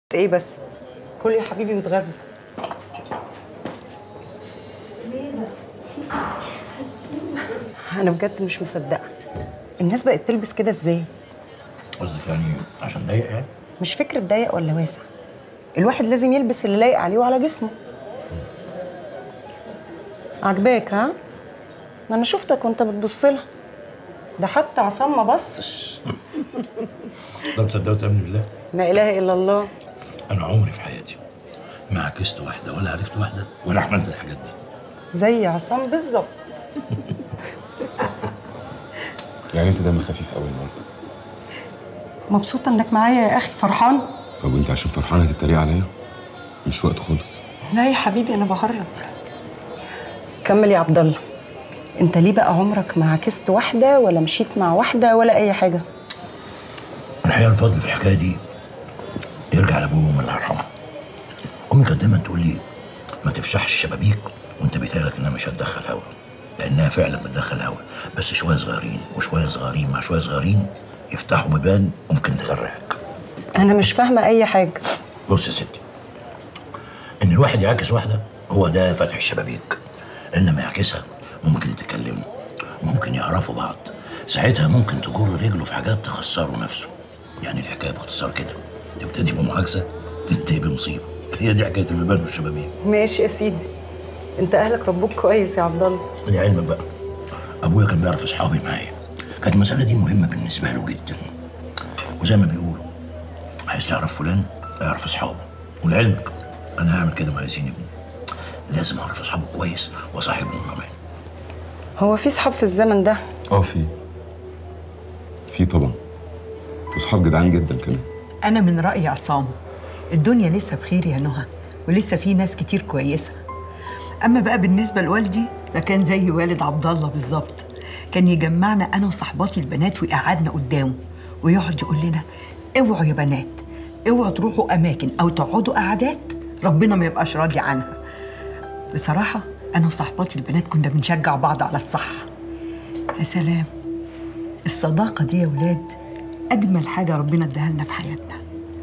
ايه بس كل يا حبيبي واتغذى انا بجد مش مصدقه الناس بقت تلبس كده ازاي قصدك يعني عشان ضيق يعني مش فكره ضيق ولا واسع الواحد لازم يلبس اللي لايق عليه وعلى جسمه عجباك ها ما انا شفتك وانت بتبص لها ده حتى عصام ما بصش طب تصدق وتامن بالله لا اله الا الله انا عمري في حياتي ما عكست واحده ولا عرفت واحده ولا عملت الحاجات دي زي عصام بالظبط يعني انت دم خفيف قوي النهارده مبسوطه انك معايا يا اخي فرحان طب وانت عشان فرحان هتتريق عليا مش وقت خالص لا يا حبيبي انا بهرج كمل يا عبد الله انت ليه بقى عمرك ما عكست واحده ولا مشيت مع واحده ولا اي حاجه الحقيقه الفضل في الحكايه دي يرجع لابوه وامي الله يرحمها امي كانت دايما تقول لي ما تفشحش الشبابيك وانت بيتهيألك انها مش هتدخل هوا لانها فعلا بتدخل هوا بس شويه صغيرين وشويه صغيرين مع شويه صغيرين يفتحوا بيبان ممكن تغرقك انا مش فاهمه اي حاجه بص يا ستي ان الواحد يعكس واحده هو ده فتح الشبابيك انما يعكسها ممكن تكلمه ممكن يعرفوا بعض ساعتها ممكن تجر رجله في حاجات تخسره نفسه يعني الحكايه باختصار كده تبتدي بمعاكسه تنتهي بمصيبه هي دي حكايه البيبان والشبابيك ماشي يا سيدي انت اهلك ربوك كويس يا عبد الله لعلمك بقى ابويا كان بيعرف اصحابي معايا كانت المساله دي مهمه بالنسبه له جدا وزي ما بيقولوا عايز تعرف فلان اعرف اصحابه ولعلمك انا هعمل كده مع ياسين ابني لازم اعرف اصحابه كويس واصاحبهم كمان هو في صحاب في الزمن ده اه في في طبعا وصحاب جدعان جدا كمان أنا من رأيي عصام الدنيا لسه بخير يا نهى ولسه في ناس كتير كويسة أما بقى بالنسبة لوالدي فكان زي والد عبد الله بالظبط كان يجمعنا أنا وصحباتي البنات ويقعدنا قدامه ويقعد يقول لنا اوعوا يا بنات اوعوا تروحوا أماكن أو تقعدوا قعدات ربنا ما يبقاش راضي عنها بصراحة أنا وصحباتي البنات كنا بنشجع بعض على الصح يا سلام الصداقة دي يا ولاد أجمل حاجة ربنا اداها لنا في حياتنا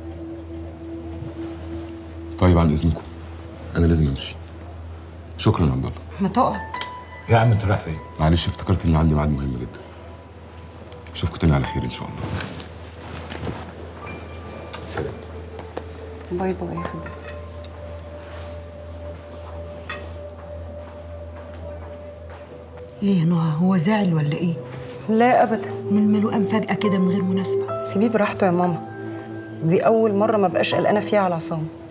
طيب عن اذنكم انا لازم امشي شكرا يا عبد الله ما تقعد يا عم انت رايح فين؟ معلش افتكرت ان عندي ميعاد مهم جدا اشوفكم تاني على خير ان شاء الله سلام باي باي يا حبيبي إيه يا نهى هو زعل ولا إيه؟ لا ابدا من ماله قام فجأة كده من غير مناسبة سيبيه براحته يا ماما دي اول مره ما بقاش قلقانه فيها على عصام